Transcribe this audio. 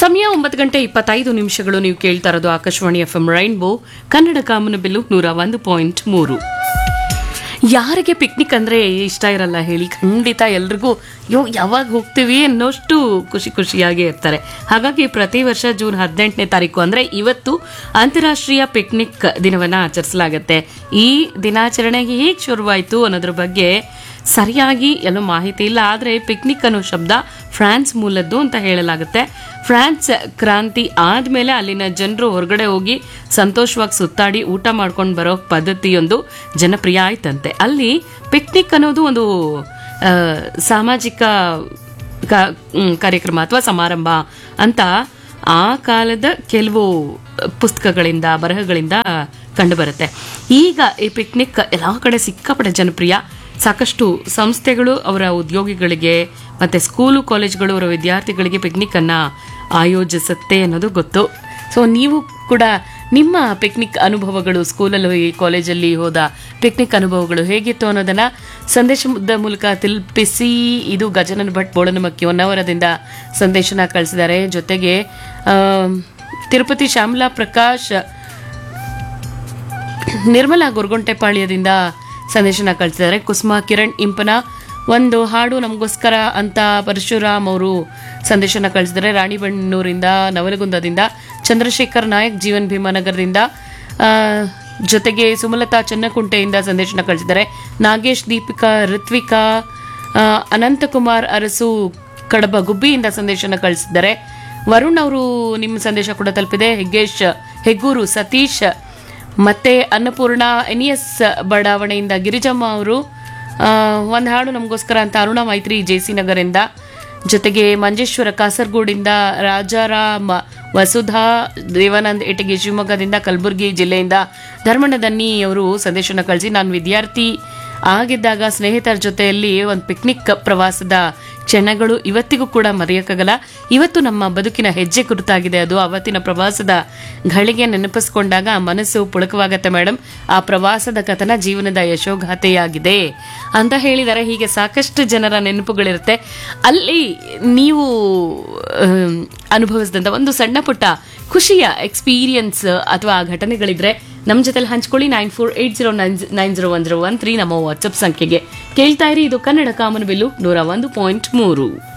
ಸಮಯ ಒಂಬತ್ತು ಗಂಟೆ ಇಪ್ಪತ್ತೈದು ನಿಮಿಷಗಳು ನೀವು ಕೇಳ್ತಾ ಇರೋದು Akashvani F M rainbow Kannada ಕಾಮನಬಿಲ್ಲು ನೂರ ಒಂದು ಪಾಯಿಂಟ್ ಮೂರು ಯಾರಿಗೆ ಪಿಕ್ನಿಕ್ ಅಂದ್ರೆ ಇಷ್ಟ ಇರಲ್ಲ ಹೇಳಿ ಖಂಡಿತ ಎಲ್ರಿಗೂ ಯೋ ಯಾವಾಗ ಹೋಗ್ತೀವಿ ಅನ್ನೋಷ್ಟು ಖುಷಿ ಖುಷಿಯಾಗಿ ಇರ್ತಾರೆ ಹಾಗಾಗಿ ಪ್ರತಿ ವರ್ಷ ಜೂನ್ ಹದಿನೆಂಟನೇ ತಾರೀಕು ಅಂದ್ರೆ ಇವತ್ತು ಅಂತಾರಾಷ್ಟ್ರೀಯ ಪಿಕ್ನಿಕ್ ದಿನವನ್ನ ಆಚರಿಸಲಾಗುತ್ತೆ ಈ ದಿನಾಚರಣೆ ಹೇಗೆ ಶುರುವಾಯಿತು ಅನ್ನೋದ್ರ ಬಗ್ಗೆ ಸರಿಯಾಗಿ ಎಲ್ಲೋ ಮಾಹಿತಿ ಇಲ್ಲ ಆದರೆ ಪಿಕ್ನಿಕ್ ಅನ್ನೋ ಶಬ್ದ ಫ್ರಾನ್ಸ್ ಮೂಲದ್ದು ಅಂತ ಹೇಳಲಾಗುತ್ತೆ ಫ್ರಾನ್ಸ್ ಕ್ರಾಂತಿ ಆದಮೇಲೆ ಅಲ್ಲಿನ ಜನರು ಹೊರಗಡೆ ಹೋಗಿ ಸಂತೋಷವಾಗಿ ಸುತ್ತಾಡಿ ಊಟ ಮಾಡ್ಕೊಂಡು ಬರೋ ಪದ್ಧತಿಯೊಂದು ಜನಪ್ರಿಯ ಆಯ್ತಂತೆ ಅಲ್ಲಿ ಪಿಕ್ನಿಕ್ ಅನ್ನೋದು ಒಂದು ಆ, ಸಾಮಾಜಿಕ ಕ- ಮ್, ಕಾರ್ಯಕ್ರಮ ಅಥವಾ ಸಮಾರಂಭ ಅಂತ ಆ ಕಾಲದ ಕೆಲವು ಪುಸ್ತಕಗಳಿಂದ ಬರಹಗಳಿಂದ ಕಂಡುಬರುತ್ತೆ ಈಗ ಈ ಪಿಕ್ನಿಕ್ ಎಲ್ಲ ಕಡೆ ಸಿಕ್ಕಾಪಟ್ಟೆ ಜನಪ್ರಿಯ ಸಾಕಷ್ಟು ಸಂಸ್ಥೆಗಳು ಅವರ ಉದ್ಯೋಗಿಗಳಿಗೆ ಮತ್ತೆ ಸ್ಕೂಲು ಕಾಲೇಜ್ಗಳು ಅವರ ವಿದ್ಯಾರ್ಥಿಗಳಿಗೆ ಪಿಕ್ನಿಕ್ ಅನ್ನ ಆಯೋಜಿಸುತ್ತೆ ಅನ್ನೋದು ಗೊತ್ತು ಸೊ ನೀವು ಕೂಡ ನಿಮ್ಮ ಪಿಕ್ನಿಕ್ ಅನುಭವಗಳು ಸ್ಕೂಲಲ್ಲಿ ಕಾಲೇಜಲ್ಲಿ ಹೋದ ಪಿಕ್ನಿಕ್ ಅನುಭವಗಳು ಹೇಗಿತ್ತು ಅನ್ನೋದನ್ನ ಸಂದೇಶದ ಮೂಲಕ ತಲುಪಿಸಿ ಇದು ಗಜನನ್ ಭಟ್ ಬೋಳನಮಕ್ಕಿ ಹೊನ್ನಾವರದಿಂದ ಸಂದೇಶನ ಕಳಿಸಿದ್ದಾರೆ ಜೊತೆಗೆ ಆ, ತಿರುಪತಿ ಶ್ಯಾಮಲಾ ಪ್ರಕಾಶ್ ನಿರ್ಮಲಾ ಗೊರಗುಂಟೆಪಾಳ್ಯದಿಂದ ಸಂದೇಶನ ಕಳಿಸಿದ್ದಾರೆ ಕುಸುಮ ಕಿರಣ್ ಇಂಪನ ಒಂದು ಹಾಡು ನಮಗೋಸ್ಕರ ಅಂತ ಪರಶುರಾಮ್ ಅವರು ಸಂದೇಶನ ಕಳಿಸಿದ್ದಾರೆ ರಾಣಿಬೆನ್ನೂರಿಂದ ನವಲಗುಂದದಿಂದ ಚಂದ್ರಶೇಖರ್ ನಾಯಕ್ ಜೀವನ್ ಭೀಮಾನಗರದಿಂದ ಆ, ಜೊತೆಗೆ ಸುಮಲತಾ ಚನ್ನಕುಂಟೆಯಿಂದ ಸಂದೇಶನ ಕಳಿಸಿದ್ದಾರೆ ನಾಗೇಶ್ ದೀಪಿಕಾ ಋತ್ವಿಕಾ ಆ, ಅನಂತಕುಮಾರ್ ಅರಸು ಕಡಬ ಗುಬ್ಬಿಯಿಂದ ಸಂದೇಶನ ಕಳಿಸಿದ್ದಾರೆ ವರುಣ್ ಅವರು ನಿಮ್ಮ ಸಂದೇಶ ಕೂಡ ತಲುಪಿದೆ ಹೆಗ್ಗೇಶ್ ಹೆಗ್ಗೂರು ಸತೀಶ್ ಮತ್ತೆ ಅನ್ನಪೂರ್ಣ ಎನ್ ಎಸ್ ಬಡಾವಣೆಯಿಂದ ಗಿರಿಜಮ್ಮ ಅವರು ಒಂದು ಹಾಡು ನಮಗೋಸ್ಕರ ಅಂತ ಅರುಣ ಮೈತ್ರಿ ಜೆ ಸಿ ನಗರಿಂದ ಜೊತೆಗೆ ಮಂಜೇಶ್ವರ ಕಾಸರಗೋಡಿಂದ ರಾಜಾರಾಮ್ ವಸುಧಾ ದೇವಾನಂದ್ ಇಟಗಿ ಶಿವಮೊಗ್ಗದಿಂದ ಕಲಬುರಗಿ ಜಿಲ್ಲೆಯಿಂದ ಧರ್ಮಣ್ಣ ದನ್ನಿ ಅವರು ಸಂದೇಶನ ಕಳಿಸಿ ನಾನು ವಿದ್ಯಾರ್ಥಿ ಆಗಿದ್ದಾಗ ಸ್ನೇಹಿತರ ಜೊತೆಯಲ್ಲಿ ಒಂದು ಪಿಕ್ನಿಕ್ ಪ್ರವಾಸದ ಕ್ಷಣಗಳು ಇವತ್ತಿಗೂ ಕೂಡ ಮರೆಯೋಕ್ಕಾಗಲ್ಲ ಇವತ್ತು ನಮ್ಮ ಬದುಕಿನ ಹೆಜ್ಜೆ ಗುರುತಾಗಿದೆ ಅದು ಅವತ್ತಿನ ಪ್ರವಾಸದ ಘಳಿಗೆ ನೆನಪಿಸ್ಕೊಂಡಾಗ ಮನಸ್ಸು ಪುಳಕವಾಗತ್ತೆ ಮೇಡಮ್ ಆ ಪ್ರವಾಸದ ಕಥನ ಜೀವನದ ಯಶೋಗಾಥೆಯಾಗಿದೆ ಅಂತ ಹೇಳಿದರೆ ಹೀಗೆ ಸಾಕಷ್ಟು ಜನರ ನೆನಪುಗಳಿರುತ್ತೆ ಅಲ್ಲಿ ನೀವು ಆಮ್, ಅನುಭವಿಸಿದಂಥ ಒಂದು ಸಣ್ಣ ಪುಟ್ಟ ಖುಷಿಯ ಎಕ್ಸ್ಪೀರಿಯನ್ಸ್ ಅಥವಾ ಘಟನೆಗಳಿದ್ರೆ ನಮ್ಮ ಜೊತೆಲಿ ಹಂಚ್ಕೊಳ್ಳಿ nine four eight zero nine nine zero one zero one three ನಮ್ಮ ವಾಟ್ಸಪ್ ಸಂಖ್ಯೆಗೆ ಕೇಳ್ತಾ ಇರಿ ಇದು ಕನ್ನಡ ಕಾಮನಬಿಲ್ಲು ನೂರ ಒಂದು ಪಾಯಿಂಟ್ ಮೂರು